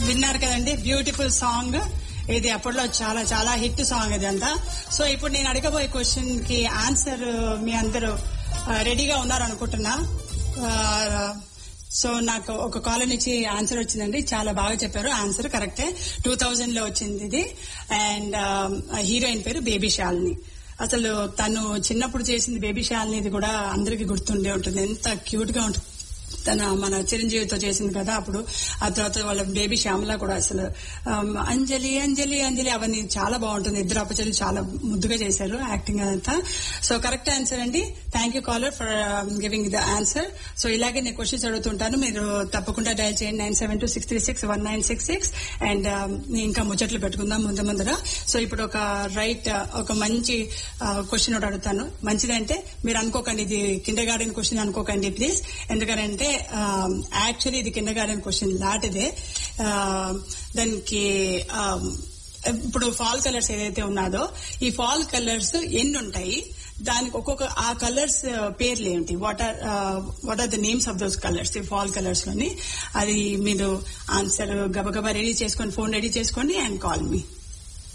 విన్నారు కదండి beautiful song ఇది అప్పట్లో చాలా చాలా హిట్ సాంగ్ ఇది అంతా సో ఇప్పుడు నేను అడగబోయే క్వశ్చన్ కి ఆన్సర్ మీ అందరూ రెడీగా ఉన్నారు అనుకుంటున్నా ఆ, సో నాకు ఒక కాలర్ నుంచి ఆన్సర్ వచ్చిందండి చాలా బాగా చెప్పారు ఆన్సర్ కరెక్టే టూ థౌజండ్ లో వచ్చింది ఇది అండ్ హీరోయిన్ పేరు బేబీ శాలిని అసలు తను చిన్నప్పుడు చేసింది బేబీ శాలిని ఇది కూడా అందరికి గుర్తుండే ఉంటుంది ఎంత క్యూట్ గా ఉంటుంది తన మన చిరంజీవితో చేసింది కదా అప్పుడు ఆ తర్వాత వాళ్ళ బేబీ శ్యామల కూడా అసలు ఆమ్, అంజలి అంజలి అంజలి అవన్నీ చాలా బాగుంటుంది ఇద్దరు అప్పచెల్లి చాలా ముద్దుగా చేశారు యాక్టింగ్ అదంతా సో కరెక్ట్ ఆన్సర్ అండి thank you caller for giving the answer so ఇలాగే నేను క్వశ్చన్స్ అడుగుతుంటాను మీరు తప్పకుండా డయల్ చేయండి nine seven two six three six one nine six six and ఇంకా ముచ్చట్లు పెట్టుకుందాం ముందు ముందర సో ఇప్పుడు ఒక రైట్ ఒక మంచి క్వశ్చన్ ఒకటి అడుగుతాను మంచిదంటే మీరు అనుకోకండి ఇది కిండర్ గార్డెన్ క్వశ్చన్ అనుకోకండి ప్లీజ్ ఎందుకంటే యాక్చువల్లీ ఇది కిండర్ గార్డెన్ క్వశ్చన్ లాంటిదే ఆ, దానికి ఆ, ఇప్పుడు ఫాల్ కలర్స్ ఏదైతే ఉన్నదో ఈ ఫాల్ కలర్స్ ఎన్ని ఉంటాయి దానికి ఒక్కొక్క ఆ కలర్స్ పేర్లు ఏంటి what are what are the names of those colours ఈ ఫాల్ కలర్స్ లోని అది మీరు ఆన్సర్ గబగబా రెడీ చేసుకొని ఫోన్ రెడీ చేసుకోండి అండ్ కాల్ మీ